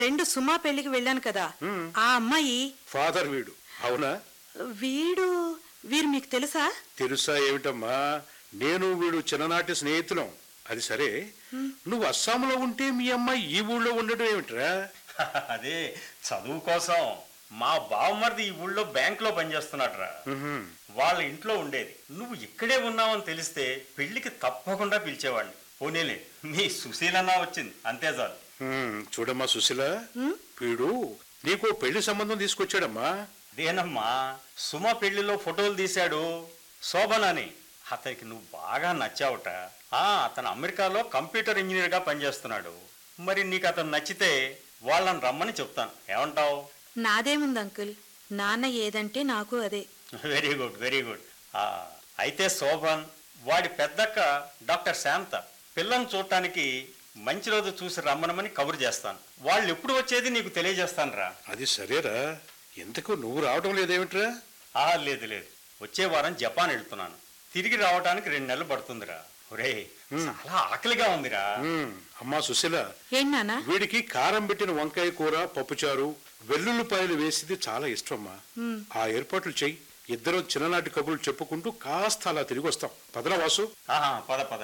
రెండు సుమా పెళ్లికి వెళ్ళాను కదా ఆ అమ్మాయి ఫాదర్ వీడు అవునా వీడు వీరు మీకు తెలుసా తెలుసా ఏమిటమ్మా నేను వీడు చిన్ననాటి స్నేహితులం అది సరే నువ్వు అస్సాంలో ఉంటే మీ అమ్మాయి ఈ ఊళ్ళో ఉండడం ఏమిట్రా అదే చదువు కోసం మా బావమరిది ఈ ఊళ్ళో బ్యాంక్ లో పనిచేస్తున్నాడురా ఉహుం. వాళ్ళ ఇంట్లో ఉండేది నువ్వు ఇక్కడే ఉన్నావని తెలిస్తే పెళ్లికి తప్పకుండా పిలిచేవాడిని పోనీలే మీ సుశీలన్నా వచ్చింది అంతే చాలు ఉమ్, చూడమ్మా సుశీల వీడు నీకు పెళ్లి సంబంధం తీసుకొచ్చాడమ్మా దేనమ్మా సుమ పెళ్లిలో ఫోటోలు తీశాడు శోభన్ అని అతనికి నువ్వు బాగా నచ్చావుట ఆ అతను అమెరికాలో కంప్యూటర్ ఇంజనీర్ గా పనిచేస్తున్నాడు మరి నీకు అతను నచ్చితే వాళ్ళని రమ్మని చెప్తాను ఏమంటావు నాదేముంది అంకుల్ నాన్న ఏదంటే నాకు అదే వెరీ గుడ్ వెరీ గుడ్ అయితే శోభన్ వాడి పెద్దక్క డాక్టర్ శాంత పిల్లని చూడటానికి మంచి రోజు చూసి రమ్మనమని కబురు చేస్తాను వాళ్ళు ఎప్పుడు వచ్చేది నీకు తెలియజేస్తాను రా అది సరేరా ఎందుకు నువ్వు రావడం లేదేమిట్రా ఆ లేదు లేదు వచ్చే వారం జపాన్ వెళ్తున్నాను తిరిగి రావడానికి రెండు నెలలు పడుతుందిరా ఒరే చాలా ఆకలిగా ఉందిరా ఉమ్, అమ్మా సుశీల ఏంటి నాన్న వీడికి కారం పెట్టిన వంకాయ కూర పప్పుచారు వెల్లుల్లిపాయలు వేసింది చాలా ఇష్టమ్మా ఆ ఏర్పాట్లు చెయ్యి ఇద్దరం చిన్ననాటి కబుర్లు చెప్పుకుంటూ కాస్త అలా తిరిగి వస్తాం పదరా వాసు ఆహా పద పద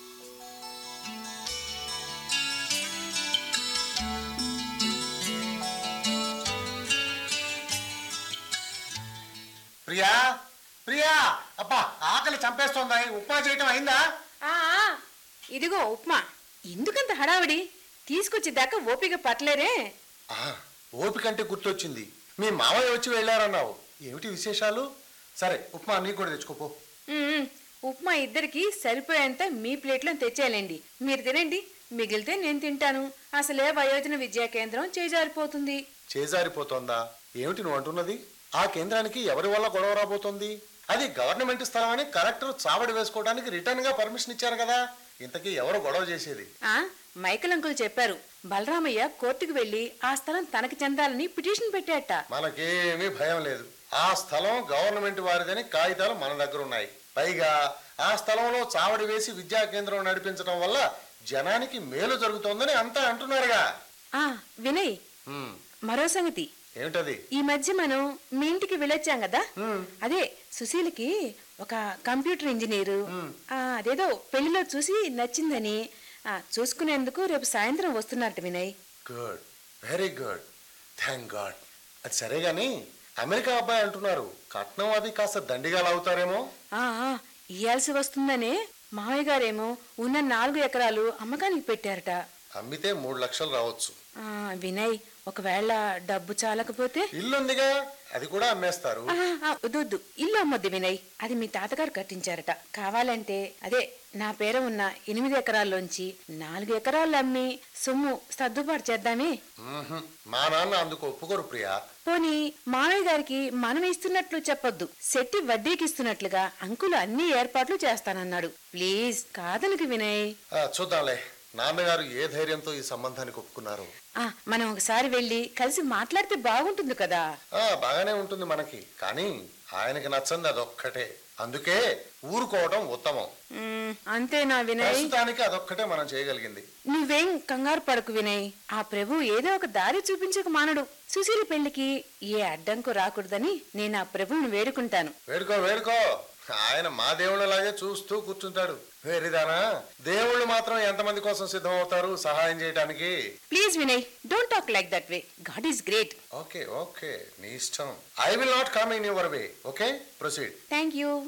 ప్రియా ప్రియా అబ్బా ఆకలి చంపేస్తోంది ఉప్మా చేయటం అయిందా ఆ ఆ, ఇదిగో ఉప్మా ఎందుకంత హడావిడి తీసుకొచ్చేదాకా ఓపిక పట్టలేరే ఆ, ఓపికంటే గుర్తొచ్చింది మీ మావయ్య వచ్చి వెళ్ళారన్నావు ఏమిటి విశేషాలు సరే ఉప్మా నీకు కూడా తెచ్చుకోపో ఉమ్, ఉప్మా ఇద్దరికి సరిపోయేంత మీ ప్లేట్లో తెచ్చేయాలండి మీరు తినండి మిగిలితే నేను తింటాను అసలే వయోజన విద్యా కేంద్రం చేజారిపోతుంది చేజారిపోతోందా ఏమిటి నువ్వు అంటున్నది ఆ కేంద్రానికి ఎవరి వల్ల గొడవ రాబోతోంది అది గవర్నమెంట్ స్థలం అని కలెక్టర్ చావడి వేసుకోవడానికి రిటర్న్ గా పర్మిషన్ ఇచ్చారు కదా ఇంతకీ ఎవరు గొడవ చేసేది ఆ మైకల్ అంకుల్ చెప్పారు బలరామయ్య కోర్టుకు వెళ్లి ఆ స్థలం తనకి చెందాలని పిటిషన్ పెట్టాట మనకేమీ భయం లేదు ఆ స్థలం గవర్నమెంట్ వారిదని కాగితాలు మన దగ్గర ఉన్నాయి పైగా ఆ స్థలంలో చావడి వేసి విద్యా కేంద్రం నడిపించడం వల్ల జనానికి మేలు జరుగుతోందని అంతా అంటున్నారుగా ఆ వినయ్ హ్మ్, మరో సంగతి ఏమిటది ఈ మధ్య మనం మీ ఇంటికి వెళ్ళొచ్చాం కదా అదే సుశీలకి ఒక కంప్యూటర్ ఇంజనీరు ఆ, అదేదో పెళ్లిలో చూసి నచ్చిందని ఆ, చూసుకునేందుకు రేపు సాయంత్రం వస్తున్నట్టు Vinay good very good thank god అది సరే గాని అమెరికా అబ్బాయి అంటున్నారు కట్నం అది కాస్త దండిగా లాగుతారేమో ఆ ఆ, ఇయ్యాల్సి వస్తుందనే మామయ్య గారేమో ఉన్న నాలుగు ఎకరాలు అమ్మకానికి పెట్టారట అమ్మితే మూడు లక్షలు రావచ్చు ఆ, వినయ్ ఒకవేళ డబ్బు చాలకపోతే ఇల్లుందిగా అది కూడా అమ్మేస్తారు ఆ, ఆ, వద్దు వద్దు ఇల్లు అమ్మొద్దు వినయ్ అది మీ తాతగారు కట్టించారట కావాలంటే అదే నా పేర ఉన్న ఎనిమిది ఎకరాల్లోంచి నాలుగు ఎకరాలు అమ్మి సొమ్ము సర్దుబాటు చేద్దామే మ్మ్హ్మ్. మా నాన్న అందుకు ఒప్పుకోరు ప్రియా పోనీ మామయ్య గారికి మనం ఇస్తున్నట్లు చెప్పొద్దు శెట్టి వడ్డీకి ఇస్తున్నట్లుగా అంకులు అన్ని ఏర్పాట్లు చేస్తానన్నాడు ప్లీజ్ కాదనుకు వినయ్ ఆ, చూద్దాంలే నాన్నగారు ఏ ధైర్యంతో ఈ సంబంధానికి ఒప్పుకున్నారు ఆ, మనం ఒకసారి వెళ్ళి కలిసి మాట్లాడితే బాగుంటుంది కదా ఆ బాగానే ఉంటుంది మనకి కానీ ఆయనకి నచ్చంది అదొక్కటే అందుకే ఊరుకోవడం ఉత్తమం మ్, అంతేనా వినయ్ ప్రస్తుతానికి అదొక్కటే మనం చేయగలిగింది నువ్వేం కంగారు పడకు వినయ్ ఆ ప్రభు ఏదో ఒక దారి చూపించక మానడు సుశీల పెళ్లికి ఏ అడ్డంకు రాకూడదని నేను ఆ ప్రభువుని వేడుకుంటాను వేడుకో వేడుకో ఆయన మా దేవుళ్ళలాగే చూస్తూ కూర్చుంటాడు వేరిదానా దేవుళ్ళు మాత్రం ఎంతమంది కోసం సిద్ధం అవుతారు సహాయం చేయడానికి please Vinay don't talk like that way god is great okay okay నీ ఇష్టం I will not come in your way okay proceed thank you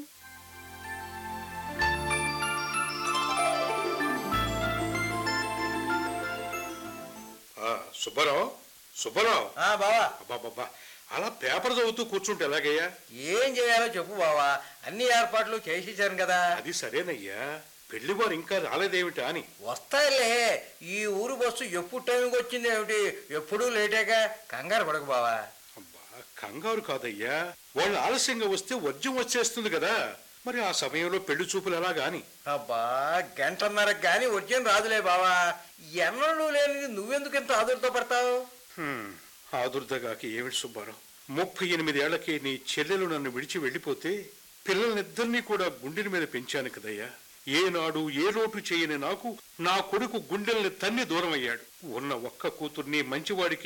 ఆ, సుబ్బారావు సుబ్బారావు ఆ బావా అబ్బాబ్బా అలా పేపర్ చదువుతూ కూర్చుంటే ఎలాగయ్యా ఏం చేయాలో చెప్పు బావా అన్ని ఏర్పాట్లు చేసేసాను కదా అది సరేనయ్యా పెళ్లి వారు ఇంకా రాలేదేమిటా అని వస్తాయిలే ఈ ఊరు బస్సు ఎప్పుడు టైంకి వచ్చింది ఏమిటి ఎప్పుడూ లేటేగా కంగారు పడకు బావా అబ్బా కంగారు కాదయ్యా వాళ్ళు ఆలస్యంగా వస్తే వజ్యం వచ్చేస్తుంది కదా మరి ఆ సమయంలో పెళ్లి చూపులు ఎలాగా అని అబ్బా గంటన్నరకు గాని వచ్చాను రాదులే బావా ఎన్నడూ లేనిది నువ్వెందుకు ఇంత ఆదుర్తో పడతావు హ్మ్, ఆదుర్దగాకి ఏమిటి సుబ్బారావు ముప్పై ఎనిమిదేళ్లకి నీ చెల్లెలు నన్ను విడిచి వెళ్ళిపోతే పిల్లలనిద్దరినీ కూడా గుండెల మీద పెంచాను కదయ్యా ఏనాడు ఏ లోటు చేయని నాకు నా కొడుకు గుండెల్ని తన్ని దూరమయ్యాడు ఉన్న ఒక్క కూతుర్ని మంచివాడికి